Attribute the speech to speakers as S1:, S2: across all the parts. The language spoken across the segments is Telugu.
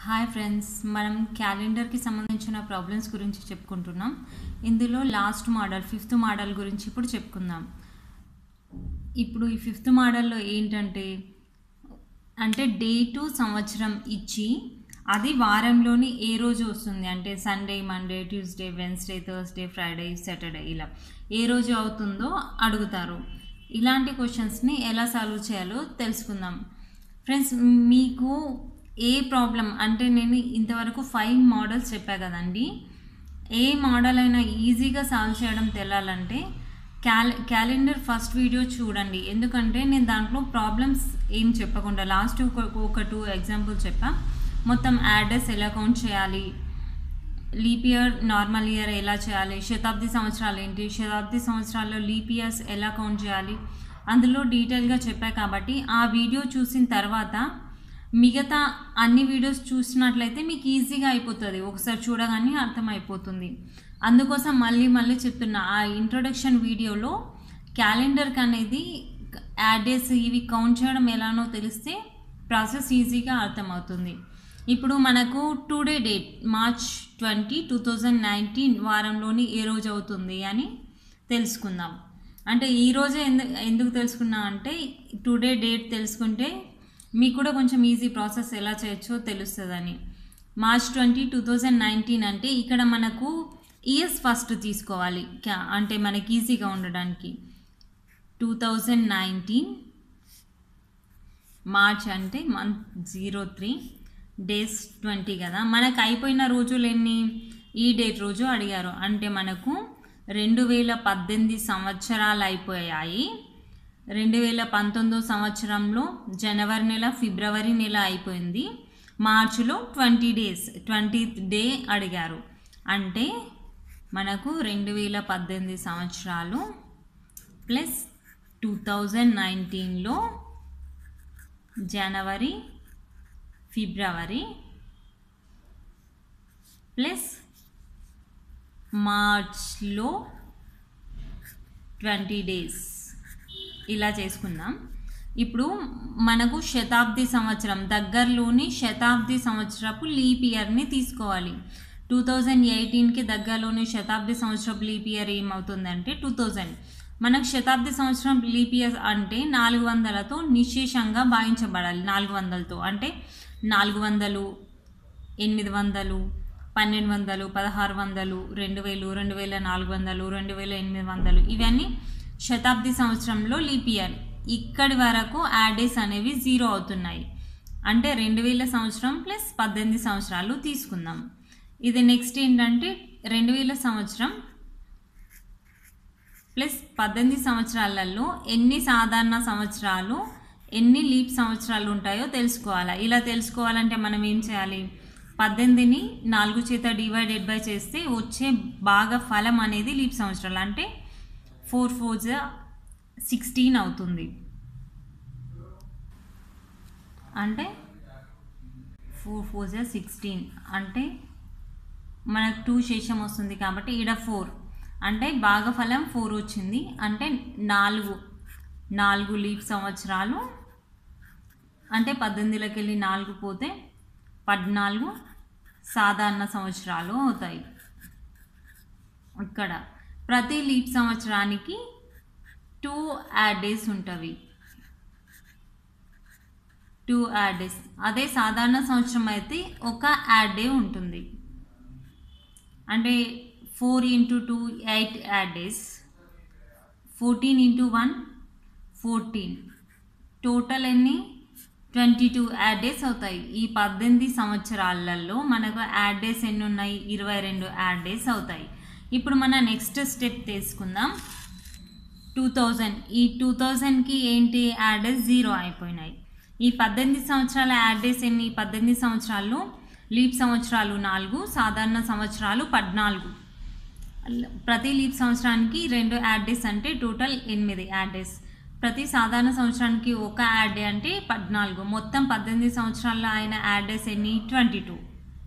S1: హాయ్ ఫ్రెండ్స్ మనం క్యాలెండర్కి సంబంధించిన ప్రాబ్లమ్స్ గురించి చెప్పుకుంటున్నాం ఇందులో లాస్ట్ మోడల్ ఫిఫ్త్ మోడల్ గురించి ఇప్పుడు చెప్పుకుందాం ఇప్పుడు ఈ ఫిఫ్త్ మోడల్లో ఏంటంటే అంటే డేటు సంవత్సరం ఇచ్చి అది వారంలోని ఏ రోజు వస్తుంది అంటే Sunday Monday Tuesday Wednesday Thursday Friday Saturday ఇలా ఏ రోజు అవుతుందో అడుగుతారు ఇలాంటి క్వశ్చన్స్ని ఎలా సాల్వ్ చేయాలో తెలుసుకుందాం ఫ్రెండ్స్ మీకు ఏ ప్రాబ్లం అంటే నేను ఇంతవరకు ఫైవ్ మోడల్స్ చెప్పా కదండి ఏ మోడల్ అయినా ఈజీగా సాల్వ్ చేయడం తెలాలంటే క్యాల క్యాలెండర్ ఫస్ట్ వీడియో చూడండి ఎందుకంటే నేను దాంట్లో ప్రాబ్లమ్స్ ఏం చెప్పకుండా లాస్ట్ ఒక ఒక టూ ఎగ్జాంపుల్ చెప్పా మొత్తం యాడెస్ ఎలా కౌంట్ చేయాలి లీప్ ఇయర్ నార్మల్ ఇయర్ ఎలా చేయాలి శతాబ్ది సంవత్సరాలు ఏంటి శతాబ్ది సంవత్సరాల్లో లీప్ ఇయర్స్ ఎలా కౌంట్ చేయాలి అందులో డీటెయిల్గా చెప్పా కాబట్టి ఆ వీడియో చూసిన తర్వాత మిగతా అన్ని వీడియోస్ చూసినట్లయితే మీకు ఈజీగా అయిపోతుంది ఒకసారి చూడగానే అర్థమైపోతుంది అందుకోసం మళ్ళీ మళ్ళీ చెప్తున్నా ఆ ఇంట్రొడక్షన్ వీడియోలో క్యాలెండర్కి అనేది యాడేస్ ఇవి కౌంట్ చేయడం ఎలానో తెలిస్తే ప్రాసెస్ ఈజీగా అర్థమవుతుంది ఇప్పుడు మనకు today date March twenty two thousand nineteen వారంలోని ఏ రోజు అవుతుంది అని తెలుసుకుందాం అంటే ఈ రోజే ఎందుకు ఎందుకు తెలుసుకున్నా అంటే టుడే డేట్ తెలుసుకుంటే మీకు కూడా కొంచెం ఈజీ ప్రాసెస్ ఎలా చేయొచ్చో తెలుస్తుందని March twenty two thousand nineteen అంటే ఇక్కడ మనకు ఇయర్స్ ఫస్ట్ తీసుకోవాలి క్యా- అంటే మనకి ఈజీగా ఉండడానికి టూ థౌజండ్ నైన్టీన్ మార్చ్ అంటే month zero three days twenty కదా మనకు అయిపోయిన రోజులు ఎన్ని ఈ డేట్ రోజు అడిగారు అంటే మనకు రెండు వేల పద్దెనిమిది సంవత్సరాలు అయిపోయాయి రెండు వేల పంతొమ్మిదో సంవత్సరంలో జనవరి నెల ఫిబ్రవరి నెల అయిపోయింది మార్చిలో ట్వంటీ డేస్ ట్వంటీ డే అడిగారు అంటే మనకు రెండు వేల పద్దెనిమిది సంవత్సరాలు ప్లస్ టూ థౌజండ్ నైన్టీన్లో జనవరి ఫిబ్రవరి ప్లస్ మార్చ్లో ట్వంటీ డేస్ ఇలా చేసుకుందాం ఇప్పుడు మనకు శతాబ్ది సంవత్సరం దగ్గరలోని శతాబ్ది సంవత్సరపు లీప్ ఇయర్ని తీసుకోవాలి టూ థౌజండ్ ఎయిటీన్కి దగ్గరలోని శతాబ్ది సంవత్సరపు లీప్ ఇయర్ ఏమవుతుందంటే టూ థౌజండ్ మనకు శతాబ్ది సంవత్సరం లీప్ ఇయర్ అంటే నాలుగు వందలతో నిశేషంగా భావించబడాలి నాలుగు వందలతో అంటే నాలుగు వందలు ఎనిమిది వందలు పన్నెండు వందలు పదహారు వందలు రెండు వేలు రెండు వేల నాలుగు వందలు రెండు వేల ఎనిమిది వందలు ఇవన్నీ శతాబ్ది సంవత్సరంలో లీప్ ఇయర్ ఇక్కడి వరకు యాడేస్ అనేవి జీరో అవుతున్నాయి అంటే రెండు వేల సంవత్సరం ప్లస్ పద్దెనిమిది సంవత్సరాలు తీసుకుందాం ఇది నెక్స్ట్ ఏంటంటే రెండు వేల సంవత్సరం ప్లస్ పద్దెనిమిది సంవత్సరాలలో ఎన్ని సాధారణ సంవత్సరాలు ఎన్ని లీప్ సంవత్సరాలు ఉంటాయో తెలుసుకోవాలి ఇలా తెలుసుకోవాలంటే మనం ఏం చేయాలి పద్దెనిమిదిని నాలుగు చేత డివైడెడ్ బై చేస్తే వచ్చే బాగా ఫలం అనేది లీప్ సంవత్సరాలు అంటే ఫోర్ ఫోర్ సిక్స్టీన్ అవుతుంది అంటే ఫోర్ ఫోర్ సిక్స్టీన్ అంటే మనకు టూ శేషం వస్తుంది కాబట్టి ఈడ ఫోర్ అంటే భాగఫలం ఫోర్ వచ్చింది అంటే నాలుగు నాలుగు లీప్ సంవత్సరాలు అంటే పద్దెనిమిదిలోకి వెళ్ళి నాలుగు పోతే పద్నాలుగు సాధారణ సంవత్సరాలు అవుతాయి ఇక్కడ ప్రతి లీప్ సంవత్సరానికి టూ యాడ్ డేస్ ఉంటవి టూ యాడ్ డేస్ అదే సాధారణ సంవత్సరం అయితే ఒక యాడ్ డే ఉంటుంది అంటే four into two eight odd days fourteen into one fourteen total ఎన్ని ట్వంటీ టూ యాడ్ డేస్ అవుతాయి ఈ పద్దెనిమిది సంవత్సరాలలో మనకు యాడ్ డేస్ ఎన్ని ఉన్నాయి ఇరవై రెండు యాడ్ డేస్ అవుతాయి ఇప్పుడు మన నెక్స్ట్ స్టెప్ తీసుకుందాం టూ థౌజండ్ ఈ టూ థౌజండ్కి ఏంటి యాడ్ డేస్ జీరో అయిపోయినాయి ఈ పద్దెనిమిది సంవత్సరాల యాడ్ డేస్ ఎన్ని ఈ పద్దెనిమిది సంవత్సరాల్లో లీప్ సంవత్సరాలు నాలుగు సాధారణ సంవత్సరాలు పద్నాలుగు ప్రతి లీప్ సంవత్సరానికి రెండు యాడ్ డేస్ అంటే టోటల్ ఎనిమిది యాడ్ డేస్ ప్రతి సాధారణ సంవత్సరానికి ఒక యాడ్ డే అంటే పద్నాలుగు మొత్తం పద్దెనిమిది సంవత్సరాల్లో ఆయన యాడ్ డేస్ ఎన్ని ట్వంటీ టూ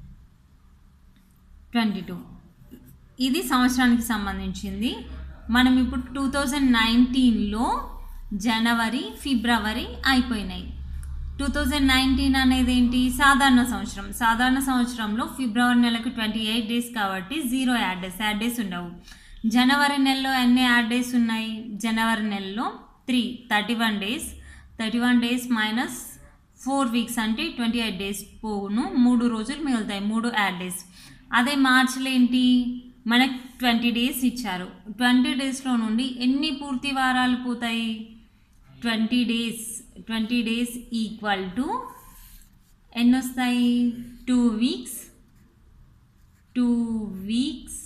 S1: ట్వంటీ టూ ఇది సంవత్సరానికి సంబంధించింది మనం ఇప్పుడు టూ థౌజండ్ నైన్టీన్లో జనవరి ఫిబ్రవరి అయిపోయినాయి టూ థౌజండ్ నైన్టీన్ అనేది ఏంటి సాధారణ సంవత్సరం సాధారణ సంవత్సరంలో ఫిబ్రవరి నెలకు ట్వంటీ ఎయిట్ డేస్ కాబట్టి zero odd days odd days ఉండవు జనవరి నెలలో ఎన్ని యాడ్ డేస్ ఉన్నాయి జనవరి నెలలో three thirty one days thirty one days minus four weeks అంటే ట్వంటీ ఎయిట్ డేస్ పోను మూడు రోజులు మిగులుతాయి మూడు యాడ్ డేస్ అదే మార్చిలో ఏంటి మనకి ట్వంటీ డేస్ ఇచ్చారు ట్వంటీ డేస్లో నుండి ఎన్ని పూర్తి వారాలు పోతాయి twenty days twenty days equal to ఎన్ని వస్తాయి two weeks two weeks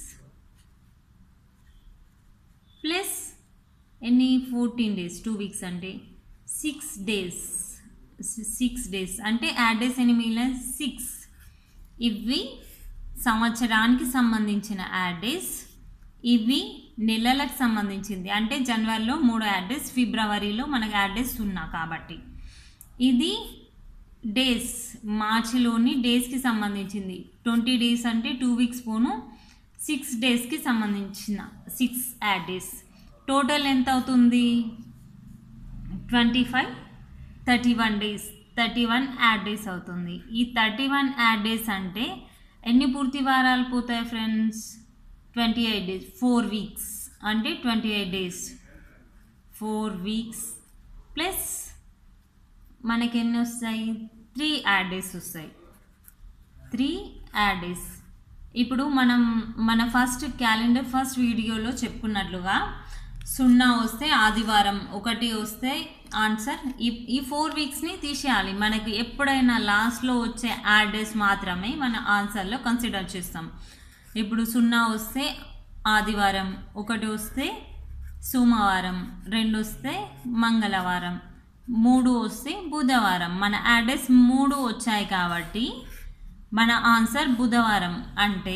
S1: plus ఎన్ని ఫోర్టీన్ డేస్ టూ వీక్స్ అంటే సిక్స్ డేస్ సిక్స్ డేస్ అంటే యాడ్ డేస్ ఎన్ని మిగిలిన సిక్స్ ఇవి సంవత్సరానికి సంబంధించిన యాడ్ డేస్ ఇవి నెలలకు సంబంధించింది అంటే జనవరిలో మూడు యాడ్ డేస్ ఫిబ్రవరిలో మనకు యాడ్ డేస్ సున్నా కాబట్టి ఇది డేస్ మార్చిలోని డేస్కి సంబంధించింది ట్వంటీ డేస్ అంటే టూ వీక్స్ పోను సిక్స్ డేస్కి సంబంధించిన సిక్స్ యాడ్ డేస్ టోటల్ ఎంత అవుతుంది twenty five thirty one days thirty one odd days అవుతుంది ఈ థర్టీ వన్ యాడ్ డేస్ అంటే ఎన్ని పూర్తి వారాలు పోతాయి friends twenty eight days four weeks అంటే twenty eight days four weeks plus మనకి ఎన్ని వస్తాయి త్రీ యాడ్ డేస్ వస్తాయి త్రీ యాడ్ డేస్ ఇప్పుడు మనం మన ఫస్ట్ క్యాలెండర్ ఫస్ట్ వీడియోలో చెప్పుకున్నట్లుగా సున్నా వస్తే ఆదివారం ఒకటి వస్తే ఆన్సర్ ఈ ఈ ఫోర్ వీక్స్ని తీసేయాలి మనకి ఎప్పుడైనా లాస్ట్లో వచ్చే యాడ్ డేస్ మాత్రమే మన ఆన్సర్లో కన్సిడర్ చేస్తాం ఇప్పుడు సున్నా వస్తే ఆదివారం ఒకటి వస్తే సోమవారం రెండు వస్తే మంగళవారం మూడు వస్తే బుధవారం మన యాడ్ డేస్ మూడు వచ్చాయి కాబట్టి మన ఆన్సర్ బుధవారం అంటే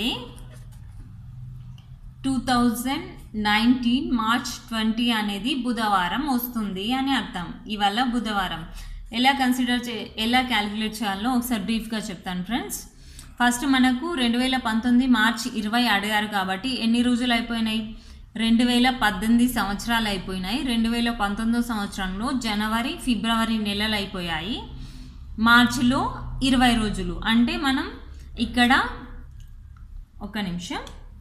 S1: two thousand nineteen March twenty అనేది బుధవారం వస్తుంది అని అర్థం ఇవాళ బుధవారం ఎలా కన్సిడర్ చే ఎలా క్యాలిక్యులేట్ చేయాలో ఒకసారి బ్రీఫ్గా చెప్తాను ఫ్రెండ్స్ ఫస్ట్ మనకు రెండు వేల పంతొమ్మిది మార్చ్ ఇరవై అడిగారు కాబట్టి ఎన్ని రోజులు అయిపోయినాయి రెండు వేల పద్దెనిమిది సంవత్సరాలు అయిపోయినాయి రెండు వేల పంతొమ్మిదో సంవత్సరంలో జనవరి ఫిబ్రవరి నెలలు అయిపోయాయి మార్చిలో ఇరవై రోజులు అంటే మనం ఇక్కడ ఒక నిమిషం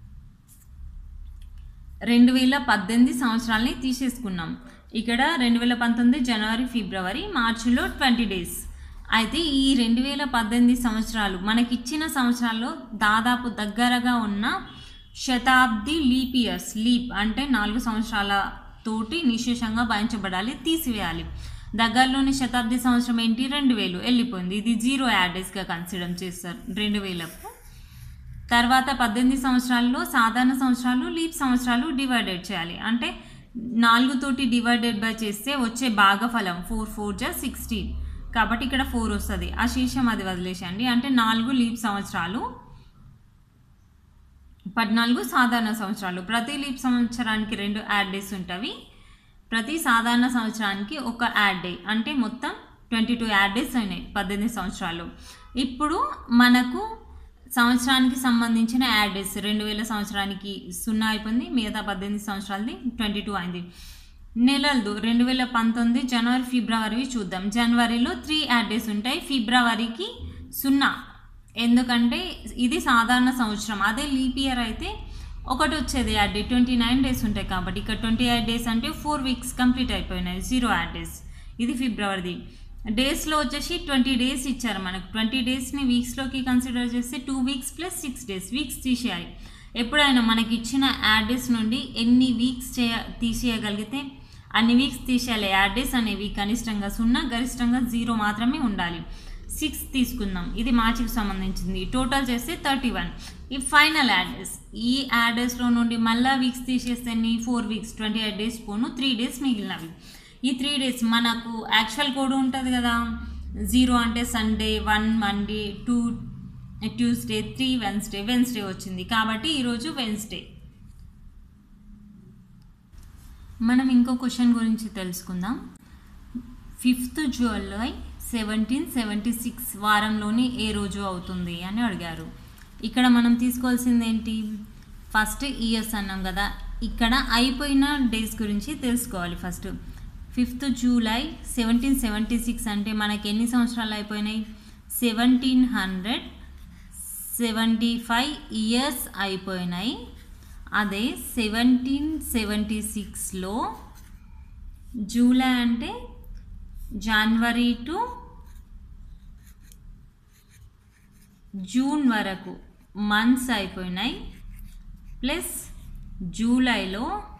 S1: రెండు వేల పద్దెనిమిది సంవత్సరాలని తీసేసుకున్నాం ఇక్కడ రెండు వేల పంతొమ్మిది జనవరి ఫిబ్రవరి మార్చిలో ట్వంటీ డేస్ అయితే ఈ రెండు వేల పద్దెనిమిది సంవత్సరాలు మనకిచ్చిన సంవత్సరాల్లో దాదాపు దగ్గరగా ఉన్న శతాబ్ది లీప్ ఇయర్స్ లీప్ అంటే నాలుగు సంవత్సరాల తోటి నిశేషంగా భరించబడాలి తీసివేయాలి దగ్గరలోని శతాబ్ది సంవత్సరం ఏంటి రెండు వేలు వెళ్ళిపోయింది ఇది జీరో యాడేస్గా కన్సిడర్ చేస్తారు రెండు వేలకు తర్వాత పద్దెనిమిది సంవత్సరాల్లో సాధారణ సంవత్సరాలు లీప్ సంవత్సరాలు డివైడెడ్ చేయాలి అంటే నాలుగుతోటి డివైడెడ్ బై చేస్తే వచ్చే భాగఫలం ఫోర్ ఫోర్ జా సిక్స్టీన్ కాబట్టి ఇక్కడ ఫోర్ వస్తుంది ఆ శీర్షం అది వదిలేసండి అంటే నాలుగు లీప్ సంవత్సరాలు పద్నాలుగు సాధారణ సంవత్సరాలు ప్రతి లీప్ సంవత్సరానికి రెండు యాడ్ డేస్ ఉంటవి ప్రతి సాధారణ సంవత్సరానికి ఒక యాడ్ డే అంటే మొత్తం ట్వంటీ టూ యాడ్ డేస్ అయినాయి పద్దెనిమిది సంవత్సరాలు ఇప్పుడు మనకు సంవత్సరానికి సంబంధించిన యాడ్ డేస్ రెండు వేల సంవత్సరానికి సున్నా అయిపోయింది మిగతా పద్దెనిమిది సంవత్సరాలది ట్వంటీ టూ అయింది నెలలు రెండు వేల పంతొమ్మిది జనవరి ఫిబ్రవరి చూద్దాం జనవరిలో త్రీ యాడ్ డేస్ ఉంటాయి ఫిబ్రవరికి సున్నా ఎందుకంటే ఇది సాధారణ సంవత్సరం అదే లీప్ ఇయర్ అయితే ఒకటి వచ్చేది odd day twenty nine days ఉంటాయి కాబట్టి ఇక్కడ ట్వంటీ ఎయిట్ డేస్ అంటే ఫోర్ వీక్స్ కంప్లీట్ అయిపోయినాయి జీరో యాడ్ డేస్ ఇది ఫిబ్రవరిది డేస్లో వచ్చేసి ట్వంటీ డేస్ ఇచ్చారు మనకు ట్వంటీ డేస్ని వీక్స్లోకి కన్సిడర్ చేస్తే two weeks plus six days weeks తీసేయాలి ఎప్పుడైనా మనకి ఇచ్చిన యాడ్ డేస్ నుండి ఎన్ని వీక్స్ చేయ తీసేయగలిగితే అన్ని వీక్స్ తీసేయాలి యాడ్ డేస్ అనేవి కనిష్టంగా సున్నా గరిష్టంగా జీరో మాత్రమే ఉండాలి సిక్స్ తీసుకుందాం ఇది మార్చికి సంబంధించింది టోటల్ చేస్తే థర్టీ వన్ ఈ ఫైనల్ యాడెస్ ఈ యాడెస్లో నుండి మళ్ళీ వీక్స్ తీసేస్తే four weeks twenty eight days పోను త్రీ డేస్ మిగిలినవి ఈ త్రీ డేస్ మనకు యాక్చువల్ కోడ్ ఉంటుంది కదా జీరో అంటే Sunday one Monday two Tuesday three Wednesday Wednesday వచ్చింది కాబట్టి ఈరోజు వెన్స్డే మనం ఇంకో క్వశ్చన్ గురించి తెలుసుకుందాం fifth July seventeen seventy six వారంలోని ఏ రోజు అవుతుంది అని అడిగారు ఇక్కడ మనం తీసుకోవాల్సింది ఏంటి ఫస్ట్ ఇయర్స్ అన్నాం కదా ఇక్కడ అయిపోయిన డేస్ గురించి తెలుసుకోవాలి first fifth July seventeen seventy six అంటే మనకి ఎన్ని సంవత్సరాలు అయిపోయినాయి seventeen hundred seventy five years అయిపోయినాయి అదే సెవెంటీన్ సెవెంటీ సిక్స్లో జూలై అంటే జనవరి టు జూన్ వరకు మంత్స్ అయిపోయినాయి ప్లస్ జూలైలో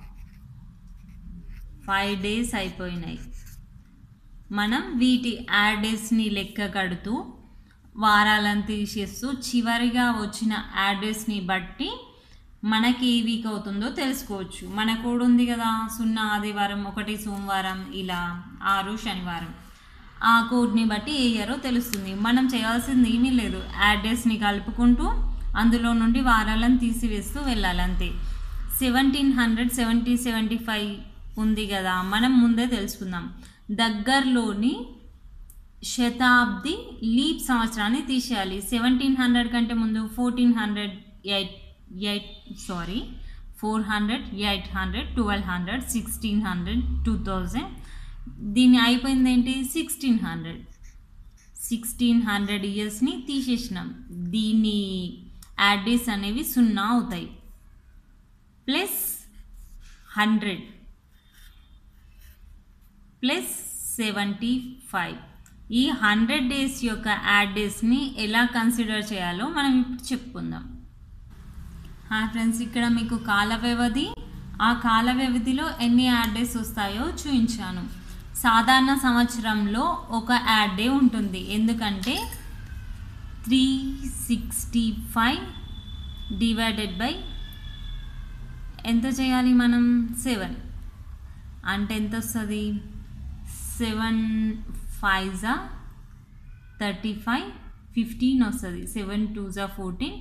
S1: ఫైవ్ డేస్ అయిపోయినాయి మనం వీటి యాడ్ డేస్ని లెక్క కడుతూ వారాలను తీసేస్తూ చివరిగా వచ్చిన యాడ్ డేస్ని బట్టి మనకి ఏ వీక్ అవుతుందో తెలుసుకోవచ్చు మన కోడ్ ఉంది కదా సున్నా ఆదివారం ఒకటి సోమవారం ఇలా ఆరు శనివారం ఆ కోడ్ని బట్టి ఏ ఇయరో తెలుస్తుంది మనం చేయాల్సింది ఏమీ లేదు యాడ్ డేస్ని కలుపుకుంటూ అందులో నుండి వారాలను తీసివేస్తూ వెళ్ళాలి అంతే seventeen hundred seventy seventy five ఉంది కదా మనం ముందే తెలుసుకుందాం దగ్గరలోని శతాబ్ది లీప్ సంవత్సరాన్ని తీసేయాలి సెవెంటీన్ హండ్రెడ్ కంటే ముందు fourteen hundred eight eight sorry four hundred eight hundred twelve hundred sixteen hundred two thousand దీని అయిపోయింది ఏంటి సిక్స్టీన్ హండ్రెడ్ సిక్స్టీన్ హండ్రెడ్ ఇయర్స్ని తీసేసినాం దీని యాడ్డేస్ అనేవి సున్నా అవుతాయి plus hundred plus seventy five ఈ హండ్రెడ్ డేస్ యొక్క యాడ్ డేస్ని ఎలా కన్సిడర్ చేయాలో మనం ఇప్పుడు చెప్పుకుందాం ఫ్రెండ్స్ ఇక్కడ మీకు కాల వ్యవధి ఆ కాల వ్యవధిలో ఎన్ని యాడ్ డేస్ వస్తాయో చూపించాను సాధారణ సంవత్సరంలో ఒక యాడ్ డే ఉంటుంది ఎందుకంటే three sixty five divided by ఎంత చేయాలి మనం సెవెన్ అంటే ఎంత వస్తుంది సెవెన్ ఫైవ్ జా థర్టీ ఫైవ్ ఫిఫ్టీన్ వస్తుంది సెవెన్ టూ జా ఫోర్టీన్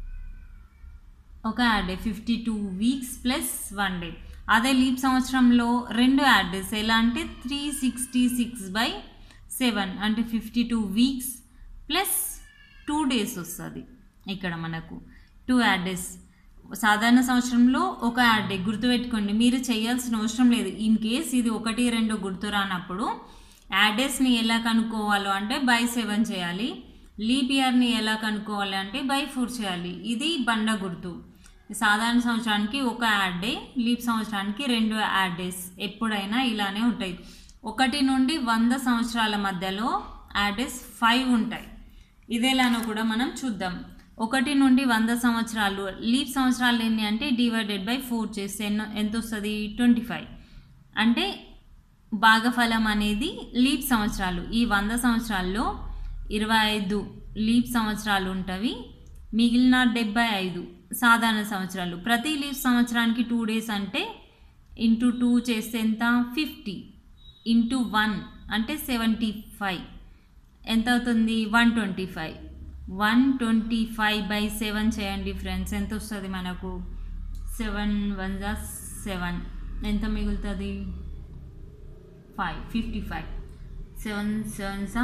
S1: ఒక odd day fifty two weeks plus one day అదే లీప్ సంవత్సరంలో రెండు యాడ్ డేస్ ఎలా అంటే three sixty six by seven అంటే fifty two weeks plus two days వస్తుంది ఇక్కడ మనకు టూ యాడ్ డేస్ సాధారణ సంవత్సరంలో ఒక యాడ్ డే గుర్తుపెట్టుకోండి మీరు చేయాల్సిన అవసరం లేదు ఇన్ కేస్ ఇది ఒకటి రెండు గుర్తు రానప్పుడు యాడ్ డేస్ని ఎలా కనుక్కోవాలో అంటే బై సెవెన్ చేయాలి లీప్ ఇయర్ని ఎలా కనుక్కోవాలి అంటే బై ఫోర్ చేయాలి ఇది బండ గుర్తు సాధారణ సంవత్సరానికి ఒక యాడ్ డే లీప్ సంవత్సరానికి రెండు యాడ్ డేస్ ఎప్పుడైనా ఇలానే ఉంటాయి ఒకటి నుండి వంద సంవత్సరాల మధ్యలో యాడ్ డేస్ ఫైవ్ ఉంటాయి ఇదేలానో కూడా మనం చూద్దాం ఒకటి నుండి వంద సంవత్సరాలు లీప్ సంవత్సరాలు ఎన్ని అంటే డివైడెడ్ బై ఫోర్ చేస్తే ఎన్నో ఎంత వస్తుంది ట్వంటీ ఫైవ్ అంటే భాగఫలం అనేది లీప్ సంవత్సరాలు ఈ వంద సంవత్సరాల్లో ఇరవై ఐదు లీప్ సంవత్సరాలు ఉంటవి మిగిలిన డెబ్బై ఐదు సాధారణ సంవత్సరాలు ప్రతి లీప్ సంవత్సరానికి టూ డేస్ అంటే ఇంటూ టూ చేస్తే ఎంత ఫిఫ్టీ ఇంటూ వన్ అంటే సెవెంటీ ఫైవ్ ఎంత అవుతుంది one twenty five one twenty five by seven చేయండి ఫ్రెండ్స్ ఎంత వస్తుంది మనకు సెవెన్ వన్ జా సెవెన్ ఎంత మిగులుతుంది five fifty five seven seven జా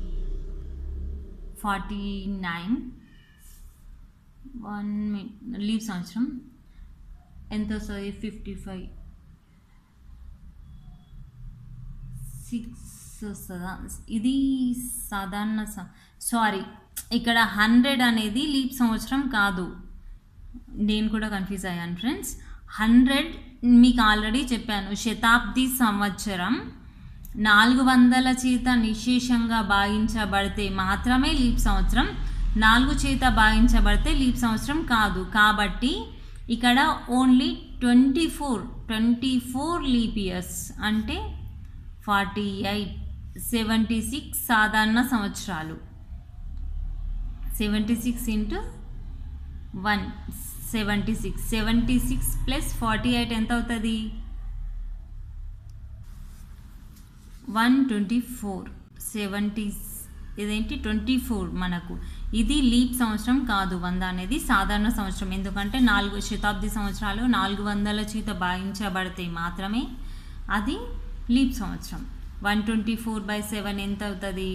S1: ఫార్టీ నైన్ వన్ లీవ్ సంవత్సరం ఎంత వస్తుంది ఫిఫ్టీ ఫైవ్ సిక్స్ వస్తుందా ఇది సాధారణ సారీ ఇక్కడ హండ్రెడ్ అనేది లీప్ సంవత్సరం కాదు నేను కూడా కన్ఫ్యూజ్ అయ్యాను ఫ్రెండ్స్ హండ్రెడ్ మీకు ఆల్రెడీ చెప్పాను శతాబ్ది సంవత్సరం నాలుగు వందల చేత నిశేషంగా భావించబడితే మాత్రమే లీప్ సంవత్సరం నాలుగు చేత భావించబడితే లీప్ సంవత్సరం కాదు కాబట్టి ఇక్కడ only twenty four twenty four leap years అంటే ఫార్టీ ఎయిట్ సెవెంటీ సిక్స్ సాధారణ సంవత్సరాలు seventy six into one seventy six seventy six plus forty eight ఎంత అవుతుంది వన్ ట్వంటీ ఫోర్ సెవెంటీ ఇదేంటి ట్వంటీ ఫోర్ మనకు ఇది లీప్ సంవత్సరం కాదు వంద అనేది సాధారణ సంవత్సరం ఎందుకంటే నాలుగు శతాబ్ది సంవత్సరాలు నాలుగు వందల చేత భావించబడితే మాత్రమే అది లీప్ సంవత్సరం one twenty four by seven ఎంత అవుతుంది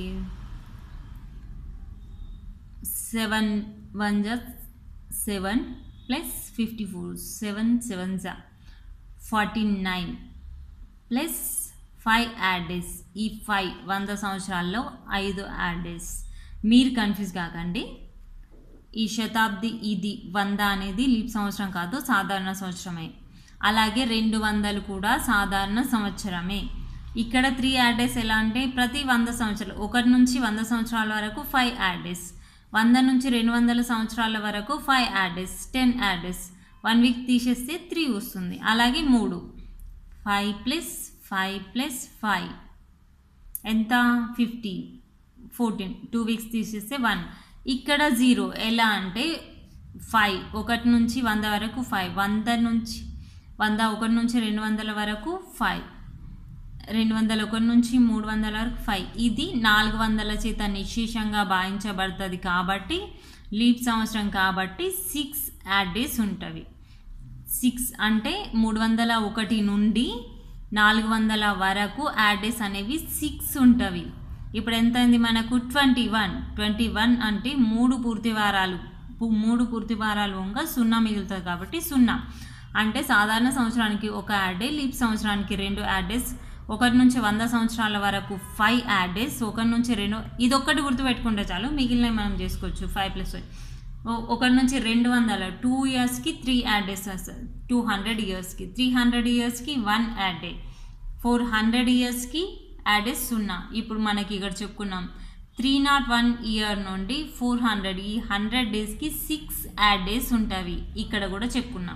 S1: సెవెన్ వన్ జా seven plus fifty four seven seven జా forty nine plus five odd days ఈ ఫైవ్ వంద సంవత్సరాల్లో ఐదు యాడ్ డేస్ మీరు కన్ఫ్యూజ్ కాకండి ఈ శతాబ్ది ఇది వంద అనేది లీప్ సంవత్సరం కాదు సాధారణ సంవత్సరమే అలాగే రెండు వందలు కూడా సాధారణ సంవత్సరమే ఇక్కడ త్రీ యాడ్ డేస్ ఎలా అంటే ప్రతి వంద సంవత్సరాలు ఒకటి నుంచి వంద సంవత్సరాల వరకు ఫైవ్ యాడ్ డేస్ వంద నుంచి రెండు వందల సంవత్సరాల వరకు five odd days ten odd days one week తీసేస్తే త్రీ వస్తుంది అలాగే మూడు five plus five plus five ఎంత ఫిఫ్టీన్ ఫోర్టీన్ టూ వీక్స్ తీసేస్తే వన్ ఇక్కడ జీరో ఎలా అంటే ఫైవ్ ఒకటి నుంచి వంద వరకు ఫైవ్ వంద నుంచి వంద ఒకటి నుంచి రెండు వందల వరకు ఫైవ్ రెండు వందల ఒకటి నుంచి మూడు వందల వరకు ఫైవ్ ఇది నాలుగు వందల చేత నిశేషంగా భావించబడుతుంది కాబట్టి లీప్ సంవత్సరం కాబట్టి సిక్స్ యాడ్ డేస్ ఉంటుంది సిక్స్ అంటే మూడు వందల ఒకటి నుండి నాలుగు వందల వరకు యాడ్ డేస్ అనేవి సిక్స్ ఉంటవి ఇప్పుడు ఎంత అయింది మనకు ట్వంటీ వన్ ట్వంటీ వన్ అంటే మూడు పూర్తి వారాలు పు- మూడు పూర్తి వారాలు వంగ సున్నా మిగులుతుంది కాబట్టి సున్నా అంటే సాధారణ సంవత్సరానికి ఒక యాడ్ డే లీప్ సంవత్సరానికి రెండు యాడ్ డేస్ ఒకటి నుంచి వంద సంవత్సరాల వరకు ఫైవ్ యాడ్ డేస్ ఒకటి నుంచి రెండు ఇది ఒక్కటి గుర్తుపెట్టుకుంటే చాలు మిగిలినవి మనం చేసుకోవచ్చు ఫైవ్ ప్లస్ ఫైవ్ ఓ- ఒకటి నుంచి రెండు వందల టూ ఇయర్స్కి త్రీ యాడ్ డేస్ వస్తుంది టూ హండ్రెడ్ ఇయర్స్కి త్రీ హండ్రెడ్ ఇయర్స్కి one odd day four hundred ఇయర్స్కి యాడ్ డేస్ సున్నా ఇప్పుడు మనకి ఇక్కడ చెప్పుకున్నాం త్రీ నాట్ వన్ ఇయర్ నుండి ఫోర్ హండ్రెడ్ ఈ హండ్రెడ్ డేస్కి సిక్స్ యాడ్ డేస్ ఉంటాయి ఇక్కడ కూడా చెప్పుకున్నాం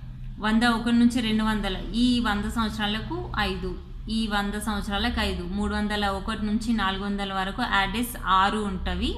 S1: వంద ఒకటి నుంచి రెండు వందల ఈ వంద సంవత్సరాలకు ఐదు ఈ వంద సంవత్సరాలకు ఐదు మూడు వందల ఒకటి నుంచి నాలుగు వందల వరకు యాడ్ డేస్ ఆరు ఉంటవి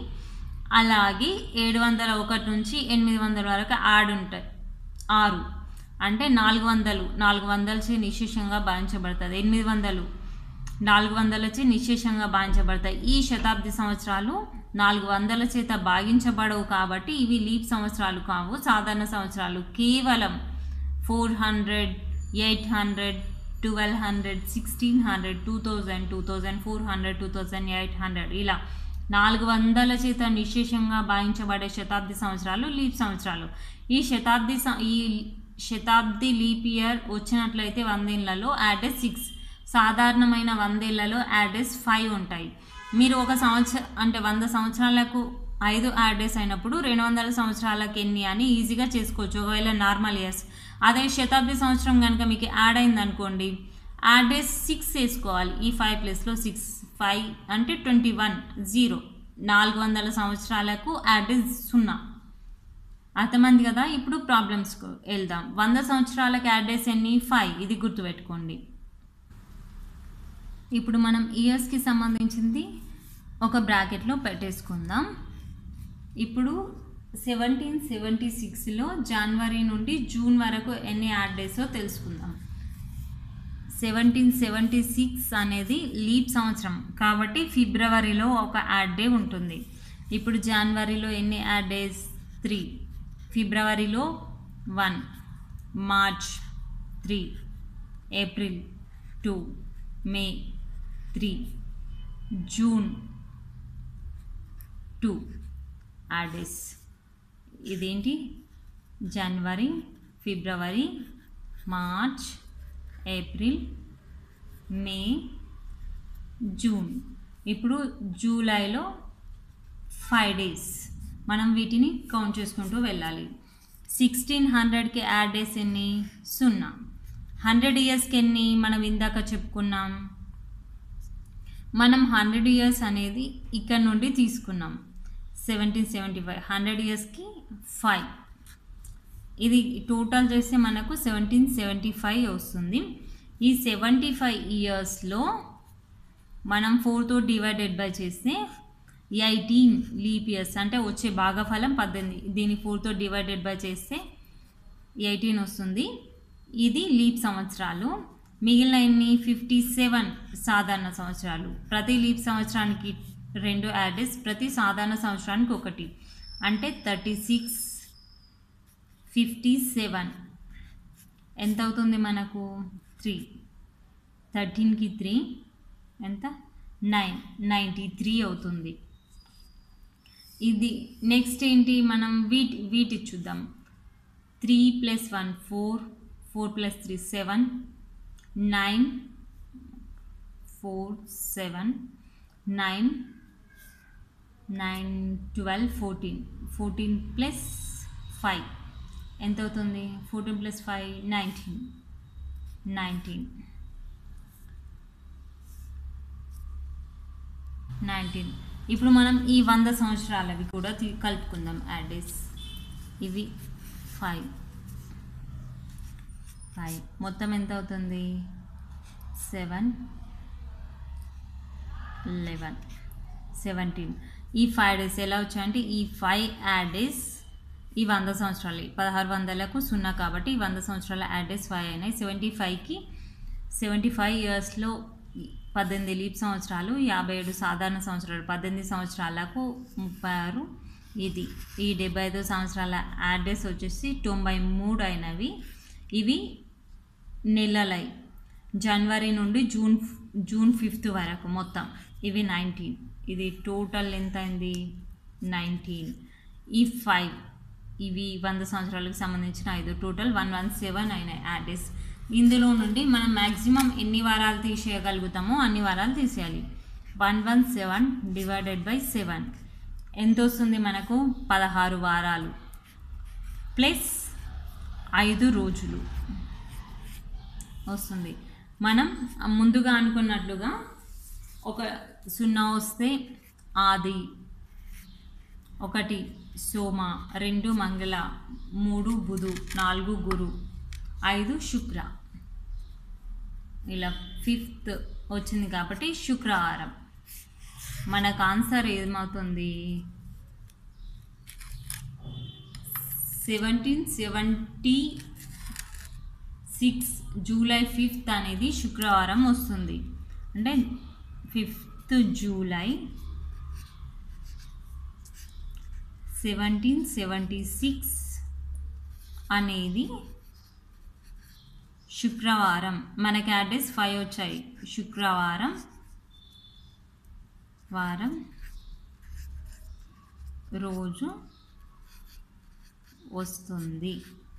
S1: అలాగే ఏడు వందల ఒకటి నుంచి ఎనిమిది వందల వరకు యాడ్ ఉంటాయి ఆరు అంటే నాలుగు వందలు నాలుగు వందలచే నిశేషంగా భావించబడుతుంది ఎనిమిది వందలు నాలుగు వందలచే నిశేషంగా భావించబడతాయి ఈ శతాబ్ది సంవత్సరాలు నాలుగు వందల చేత భాగించబడవు కాబట్టి ఇవి లీప్ సంవత్సరాలు కావు సాధారణ సంవత్సరాలు కేవలం four hundred eight hundred twelve hundred sixteen hundred two thousand two thousand four hundred two thousand eight hundred ఇలా నాలుగు వందల చేత నిశేషంగా భావించబడే శతాబ్ది సంవత్సరాలు లీప్ సంవత్సరాలు ఈ శతాబ్ది సం- ఈ శతాబ్ది లీప్ ఇయర్ వచ్చినట్లయితే వందేళ్లలో యాడెస్ సిక్స్ సాధారణమైన వందేళ్లలో యాడెస్ ఫైవ్ ఉంటాయి మీరు ఒక సంవత్సరం అంటే వంద సంవత్సరాలకు ఐదు యాడెస్ అయినప్పుడు రెండు వందల సంవత్సరాలకు ఎన్ని అని ఈజీగా చేసుకోవచ్చు ఒకవేళ నార్మల్ ఇయర్స్ అదే శతాబ్ది సంవత్సరం కనుక మీకు యాడ్ అయింది అనుకోండి యాడ్ డేస్ సిక్స్ వేసుకోవాలి ఈ ఫైవ్ ప్లేస్లో సిక్స్ ఫైవ్ అంటే ట్వంటీ వన్ జీరో నాలుగు వందల సంవత్సరాలకు యాడ్ డేస్ సున్నా అర్థమైంది కదా ఇప్పుడు ప్రాబ్లమ్స్కు వెళ్దాం వంద సంవత్సరాలకు యాడ్ డేస్ ఎన్ని ఫైవ్ ఇది గుర్తుపెట్టుకోండి ఇప్పుడు మనం ఇయర్స్కి సంబంధించింది ఒక బ్రాకెట్లో పెట్టేసుకుందాం ఇప్పుడు సెవెంటీన్ సెవెంటీ సిక్స్లో జనవరి నుండి జూన్ వరకు ఎన్ని యాడ్ డేసో తెలుసుకుందాం సెవెంటీన్ సెవెంటీ సిక్స్ అనేది లీప్ సంవత్సరం కాబట్టి ఫిబ్రవరిలో ఒక యాడ్ డే ఉంటుంది ఇప్పుడు జనవరిలో ఎన్ని యాడ్ డేస్ త్రీ ఫిబ్రవరిలో one March three April two May three June two odd days ఇదేంటి జనవరి ఫిబ్రవరి మార్చ్ ఏప్రిల్ మే జూన్ ఇప్పుడు జూలైలో ఫైవ్ డేస్ మనం వీటిని కౌంట్ చేసుకుంటూ వెళ్ళాలి సిక్స్టీన్ హండ్రెడ్కి యాడ్ డేస్ ఎన్ని సున్నా హండ్రెడ్ ఇయర్స్కి ఎన్ని మనం ఇందాక చెప్పుకున్నాం మనం హండ్రెడ్ ఇయర్స్ అనేది ఇక్కడ నుండి తీసుకున్నాం సెవెంటీన్ సెవెంటీ ఫైవ్ హండ్రెడ్ ఇయర్స్కి ఫైవ్ ఇది టోటల్ చేస్తే మనకు సెవెంటీన్ సెవెంటీ ఫైవ్ వస్తుంది ఈ సెవెంటీ ఫైవ్ ఇయర్స్లో మనం ఫోర్తో డివైడెడ్ బై చేస్తే ఎయిటీన్ లీప్ ఇయర్స్ అంటే వచ్చే భాగఫలం పద్దెనిమిది దీన్ని ఫోర్తో డివైడెడ్ బై చేస్తే ఎయిటీన్ వస్తుంది ఇది లీప్ సంవత్సరాలు మిగిలిన ఎన్ని ఫిఫ్టీ సెవెన్ సాధారణ సంవత్సరాలు ప్రతి లీప్ సంవత్సరానికి రెండు యాడెస్ ప్రతి సాధారణ సంవత్సరానికి ఒకటి అంటే థర్టీ సిక్స్ ఫిఫ్టీ సెవెన్ ఎంత అవుతుంది మనకు త్రీ థర్టీన్కి త్రీ ఎంత నైన్ నైంటీ త్రీ అవుతుంది ఇది నెక్స్ట్ ఏంటి మనం వీటి వీటి చూద్దాం three plus one four four plus three seven nine four seven nine nine twelve fourteen fourteen plus five ఎంత అవుతుంది fourteen plus five nineteen nineteen nineteen ఇప్పుడు మనం ఈ వంద సంవత్సరాలవి కూడా తీ- కలుపుకుందాం యాడేస్ ఇవి ఫైవ్ ఫైవ్ మొత్తం ఎంత అవుతుంది సెవెన్ లెవెన్ సెవెంటీన్ ఈ ఫైవ్ డేస్ ఎలా వచ్చాయంటే ఈ ఫైవ్ యాడ్ డేస్ ఈ వంద సంవత్సరాలు పదహారు వందలకు సున్నా కాబట్టి ఈ వంద సంవత్సరాల యాడ్ డేస్ ఫైవ్ అయినాయి సెవెంటీ ఫైవ్కి సెవెంటీ ఫైవ్ ఇయర్స్లో పద్దెనిమిది లీప్ సంవత్సరాలు యాభై ఏడు సాధారణ సంవత్సరాలు పద్దెనిమిది సంవత్సరాలకు ముప్పై ఆరు ఇది ఈ డెబ్బై ఐదు సంవత్సరాల యాడ్ డేస్ వచ్చేసి తొంభై మూడు అయినవి ఇవి నెలలై జనవరి నుండి జూన్ జూన్ ఫిఫ్త్ వరకు మొత్తం ఇవి నైన్టీన్ ఇది టోటల్ ఎంత అయింది నైన్టీన్ ఈ ఫైవ్ ఇవి వంద సంవత్సరాలకు సంబంధించిన ఐదు టోటల్ వన్ వన్ సెవెన్ అయినాయి యాడెస్ ఇందులో నుండి మనం మ్యాక్సిమం ఎన్ని వారాలు తీసేయగలుగుతామో అన్ని వారాలు తీసేయాలి one one seven divided by seven ఎంత వస్తుంది మనకు పదహారు వారాలు ప్లస్ ఐదు రోజులు వస్తుంది మనం ముందుగా అనుకున్నట్లుగా ఒక సున్నా వస్తే ఆది ఒకటి సోమ రెండు మంగళ మూడు బుధు నాలుగు గురు ఐదు శుక్ర ఇలా ఫిఫ్త్ వచ్చింది కాబట్టి శుక్రవారం మనకు ఆన్సర్ ఏమవుతుంది seventeen seventy six July fifth అనేది శుక్రవారం వస్తుంది అంటే fifth July seventeen seventy six అనేది శుక్రవారం మనకి అడ్రస్ ఫైవ్ వచ్చాయి శుక్రవారం వారం రోజు వస్తుంది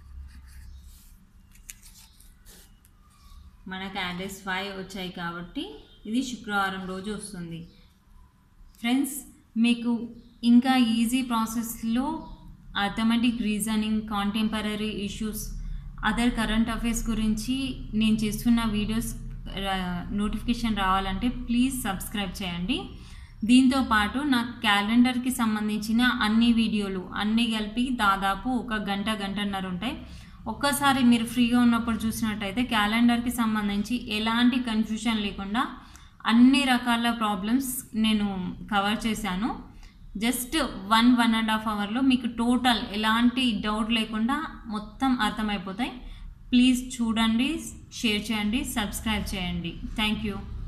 S1: మనకి అడ్రస్ ఫైవ్ వచ్చాయి కాబట్టి ఇది శుక్రవారం రోజు వస్తుంది ఫ్రెండ్స్ మీకు ఇంకా ఈజీ ప్రాసెస్లో arithmetic reasoning contemporary issues other current affairs గురించి నేను చేస్తున్న వీడియోస్ నోటిఫికేషన్ రావాలంటే ప్లీజ్ సబ్స్క్రైబ్ చేయండి దీంతో పాటు నా క్యాలెండర్కి సంబంధించిన అన్ని వీడియోలు అన్నీ కలిపి దాదాపు ఒక గంట గంటన్నర ఉంటాయి ఒక్కసారి మీరు ఫ్రీగా ఉన్నప్పుడు చూసినట్టయితే క్యాలెండర్కి సంబంధించి ఎలాంటి కన్ఫ్యూషన్ లేకుండా అన్ని రకాల ప్రాబ్లమ్స్ నేను కవర్ చేశాను just one one and half అవర్లో మీకు టోటల్ ఎలాంటి డౌట్ లేకుండా మొత్తం అర్థమైపోతాయి ప్లీజ్ చూడండి షేర్ చేయండి సబ్స్క్రైబ్ చేయండి థ్యాంక్ యూ